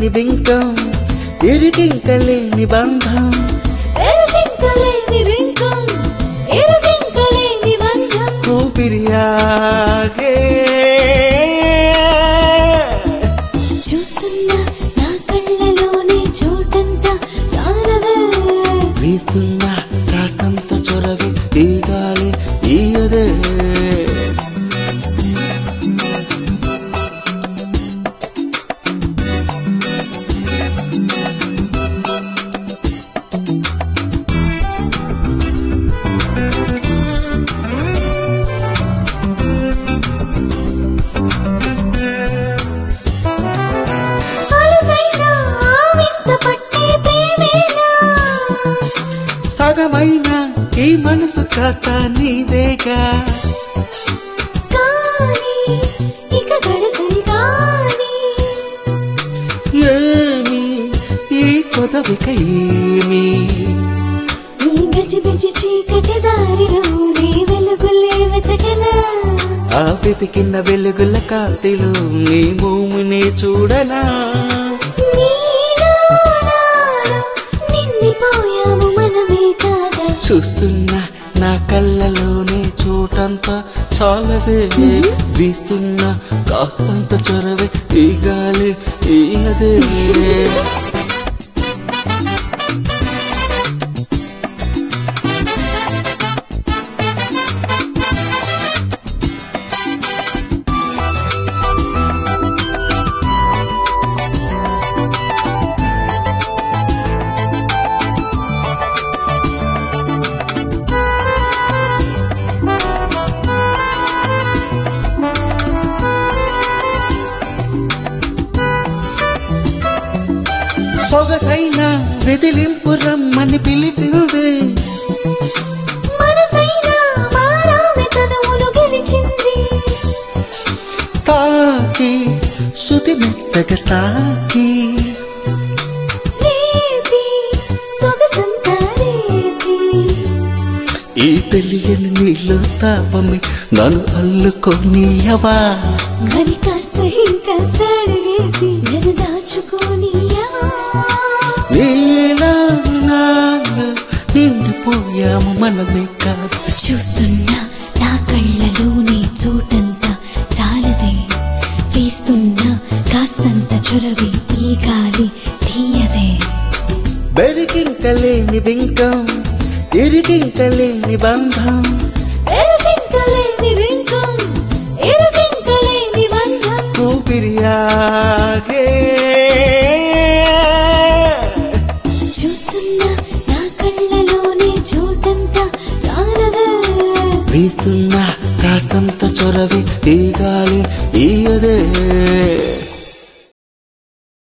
లేని బింకం ఇరుకింకలేని బంధం ఎరుకింకలేని వింకం ఎరుకింకలేని బంధం ఊపిరియాగే చూస్తున్నా నా కళ్ళలోనే చోటంతా చాలదే వీస్తున్న కాస్తంత చొరవి ఈ గాలి ఈయదే అలసైన వింత పట్టే ప్రేమేనా సగమైన ఈ మనసు కాస్త నీదేగా కానీ ఇక గడసరి కానీ ఏమి ఈ కొదవిక ఏమి ఈ గజిబిజి చీకటి దారిలో నీ వెలుగులే వెతకనా ఆ వెతికిన వెలుగుల కాంతిలో నీ భూమిని చూడనా నీలో నాలో నిండిపోయాము మనమే కాదా చూస్తున్నా నా కళ్ళలోనే చోటంతా చాలవే వీస్తున్నా కాస్తంత చొరవే ఈ గాలి ఈ అదే సొగసైన వెదిలింపు రమ్మని పిలిచింది మనసైనా మారామె తనములు గెలిచింది తాకి సుతి మెత్తగా తాకి రేపి సొగసంతా రేపి ఈ తెలియని నీలో తాపమి నన్ను అల్లుకొనియవా మరి కాస్త ఇంకాస్త అడిగేసి నన్ను దాచుకోనియవా నీలా నాలో నిండిపోయాము మనమే కాదు చూస్తున్నా నా కళ్ళలోనే చోటంతా చాలదే వీస్తున్నా కాస్తంత చొరవి ఈ గాలి తీయదే బెరికింకలేని బింకం ఇరికింకలేని బంధం ఎరుకింకలేని వింకం ఎరుకింకలేని బంధం ఊపిరియాగే చూస్తున్నా నా కళ్ళలోనే చోటంతా చాలదే వీస్తున్నా కాస్తంత చొరవి ఈ గాలి ఈయదే